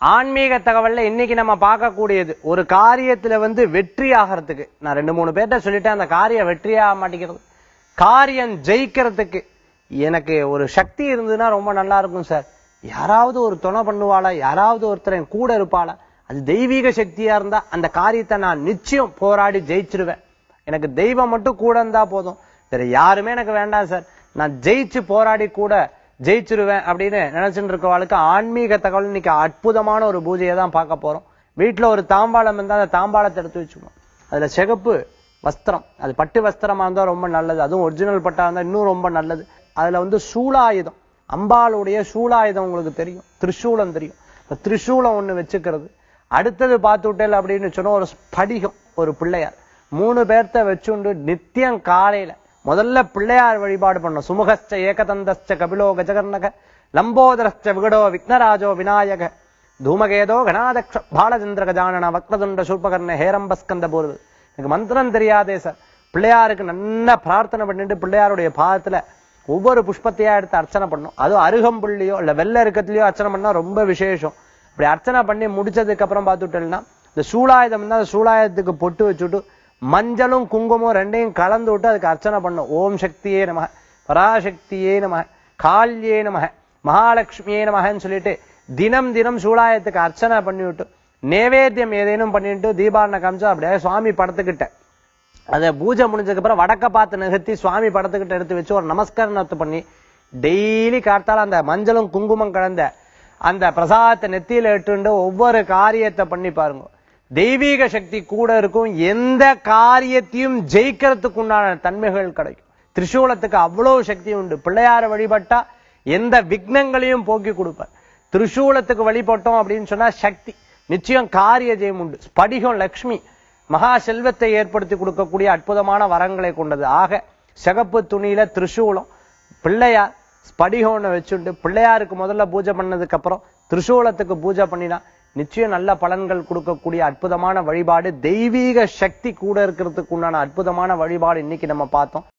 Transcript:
ஆன்மீக தகவல்ல இன்னைக்கு நம்ம பார்க்கக்கூடியது ஒரு காரியத்துல வந்து வெற்றி ஆகிறதுக்கு நான் ரெண்டு மூணு பேர்ட்ட சொல்லிட்டேன் அந்த காரியம் வெற்றியாக மாட்டேங்கிறது காரியம் ஜெயிக்கிறதுக்கு எனக்கு ஒரு சக்தி இருந்ததுன்னா ரொம்ப நல்லா இருக்கும் சார் யாராவது ஒரு துணை பண்ணுவாளா யாராவது ஒருத்தர் என் கூட இருப்பாளா அது தெய்வீக சக்தியா இருந்தா அந்த காரியத்தை நான் நிச்சயம் போராடி ஜெயிச்சிருவேன் எனக்கு தெய்வம் மட்டும் கூட இருந்தா போதும் வேற யாருமே எனக்கு வேண்டாம் சார் நான் ஜெயிச்சு போராடி கூட ஜெயிச்சிருவேன் அப்படின்னு நினைச்சுட்டு இருக்கவாளுக்கு ஆன்மீக தகவல் இன்னைக்கு அற்புதமான ஒரு பூஜையை தான் பார்க்க போறோம் வீட்டுல ஒரு தாம்பாளம் இருந்தா அந்த தாம்பாளத்தை எடுத்து வச்சுக்கணும் அதுல சிகப்பு வஸ்திரம் அது பட்டு வஸ்திரமா இருந்தா ரொம்ப நல்லது அதுவும் ஒரிஜினல் பட்டா இருந்தா இன்னும் ரொம்ப நல்லது அதுல வந்து சூலாயுதம் அம்பாளுடைய சூலாயுதம் உங்களுக்கு தெரியும் திரிசூலம் தெரியும் இந்த திரிசூலம் ஒண்ணு வச்சுக்கிறது அடுத்தது பார்த்து விட்டேல் அப்படின்னு சொன்னா ஒரு ஸ்படிகம் ஒரு பிள்ளையார் மூணு பேர்த்த வச்சுண்டு நித்தியம் காலையில முதல்ல பிள்ளையார் வழிபாடு பண்ணணும் சுமுகஸ்ச ஏகதந்தஸ்ச கபிலோ கஜகர்ணக லம்போதரஸ்ச விகடோ விக்னராஜோ விநாயக தூமகேதோ கணாதக்ஷ பாலச்சந்திர கஜானன வக்ரதுண்ட சூர்பகர்ண ஹேரம்பஸ்கந்த பூர்வு எனக்கு மந்திரம் தெரியாதே சார் பிள்ளையாருக்கு நல்லா பிரார்த்தனை பண்ணிட்டு பிள்ளையாருடைய பாதத்துல ஒவ்வொரு புஷ்பத்தையா எடுத்து அர்ச்சனை பண்ணும் அதுவும் அருகம்புள்ளியோ இல்ல வெள்ளை இருக்கத்துலயோ அர்ச்சனை பண்ணா ரொம்ப விசேஷம் இப்படி அர்ச்சனை பண்ணி முடிச்சதுக்கு அப்புறம் பார்த்துட்டேன்னா இந்த சூலாயுதம் இருந்தா அந்த சூலாயுதத்துக்கு பொட்டு வச்சுட்டு மஞ்சளும் குங்குமம் ரெண்டையும் கலந்து விட்டு அதுக்கு அர்ச்சனை பண்ணும் ஓம் சக்தியே நம பராசக்தியே நம கால்யே நம மகாலட்சுமியே நமகன்னு சொல்லிட்டு தினம் தினம் சூலாயத்துக்கு அர்ச்சனை பண்ணி விட்டு நேவேத்தியம் ஏதேனும் பண்ணிட்டு தீபாரண காமிச்சா அப்படியே சுவாமி படத்துக்கிட்ட அதை பூஜை முடிஞ்சதுக்கு அப்புறம் வடக்க பார்த்து நிகழ்த்தி சுவாமி படத்துக்கிட்ட எடுத்து வச்சு ஒரு நமஸ்கரணத்தை பண்ணி டெய்லி காத்தால அந்த மஞ்சளும் குங்குமம் கலந்த அந்த பிரசாதத்தை நெத்தியில இட்டுண்டு ஒவ்வொரு காரியத்தை பண்ணி பாருங்க தெய்வீக சக்தி கூட இருக்கும் எந்த காரியத்தையும் ஜெயிக்கிறதுக்கு உண்டான தன்மைகள் கிடைக்கும் திரிசூலத்துக்கு அவ்வளவு சக்தி உண்டு பிள்ளையார வழிபட்டா எந்த விக்னங்களையும் போக்கி கொடுப்பார் திரிசூலத்துக்கு வழிபட்டோம் அப்படின்னு சொன்னா சக்தி நிச்சயம் காரிய ஜெயம் உண்டு ஸ்படிகம் லக்ஷ்மி மகா செல்வத்தை ஏற்படுத்தி கொடுக்கக்கூடிய அற்புதமான வரங்களை கொண்டது ஆக சிகப்பு துணியில திரிசூலம் பிள்ளையார் ஸ்படிகம்னு வச்சுட்டு பிள்ளையாருக்கு முதல்ல பூஜை பண்ணதுக்கு அப்புறம் திரிசூலத்துக்கு பூஜை பண்ணினா நிச்சயம் நல்ல பலன்கள் கொடுக்கக்கூடிய அற்புதமான வழிபாடு தெய்வீக சக்தி கூட இருக்கிறதுக்கு உண்டான அற்புதமான வழிபாடு இன்னைக்கு நம்ம பார்த்தோம்